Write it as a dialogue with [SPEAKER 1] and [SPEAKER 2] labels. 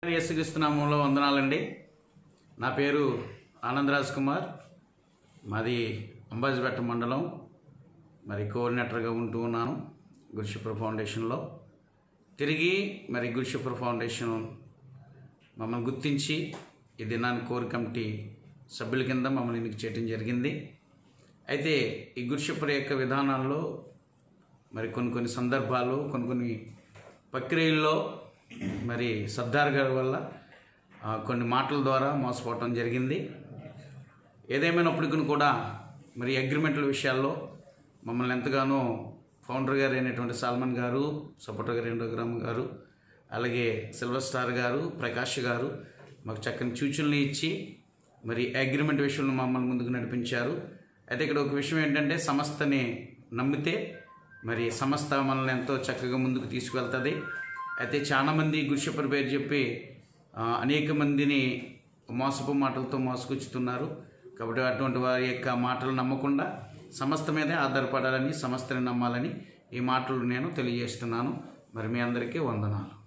[SPEAKER 1] యేసుక్రీస్తునామంలో వందనాలండి నా పేరు ఆనందరాజ్ కుమార్ మాది అంబాజీపేట మండలం మరి కోఆర్డినేటర్గా ఉంటూ ఉన్నాను గురుశుప్ర ఫౌండేషన్లో తిరిగి మరి గురుశుప్ర ఫౌండేషన్ మమ్మల్ని గుర్తించి ఈ దినాన్ని కోర్ కమిటీ సభ్యుల కింద మమ్మల్ని ఎన్నిక చేయడం జరిగింది అయితే ఈ గురుశుప్ర యొక్క విధానాల్లో మరి కొన్ని కొన్ని సందర్భాలు కొన్ని కొన్ని ప్రక్రియల్లో మరి సర్దార్ గారి వల్ల ఆ, కొన్ని మాటల ద్వారా మోసపోవటం జరిగింది ఏదేమైనప్పటికీ కూడా మరి అగ్రిమెంట్ల విషయాల్లో మమ్మల్ని ఎంతగానో ఫౌండర్ గారు అయినటువంటి సల్మాన్ గారు సపోర్టర్ గారు ఎండోగ్రామ్ గారు అలాగే సిల్వర్ స్టార్ గారు ప్రకాష్ గారు మాకు చక్కని సూచనలు ఇచ్చి మరి అగ్రిమెంట్ విషయంలో మమ్మల్ని ముందుకు నడిపించారు అయితే ఇక్కడ ఒక విషయం ఏంటంటే సంస్థని నమ్మితే మరి సంస్థ మనల్ని ఎంతో చక్కగా ముందుకు తీసుకువెళ్తుంది అయితే చాలామంది గురుషపరి పేరు చెప్పి ఆ, అనేక మందిని మోసపు మాటలతో మోసగుచ్చుతున్నారు కాబట్టి అటువంటి వారి యొక్క మాటలు నమ్మకుండా సంస్థ మీదే ఆధారపడాలని సంస్థని నమ్మాలని ఈ మాటలు నేను తెలియజేస్తున్నాను మరి మీ అందరికీ వందనాలు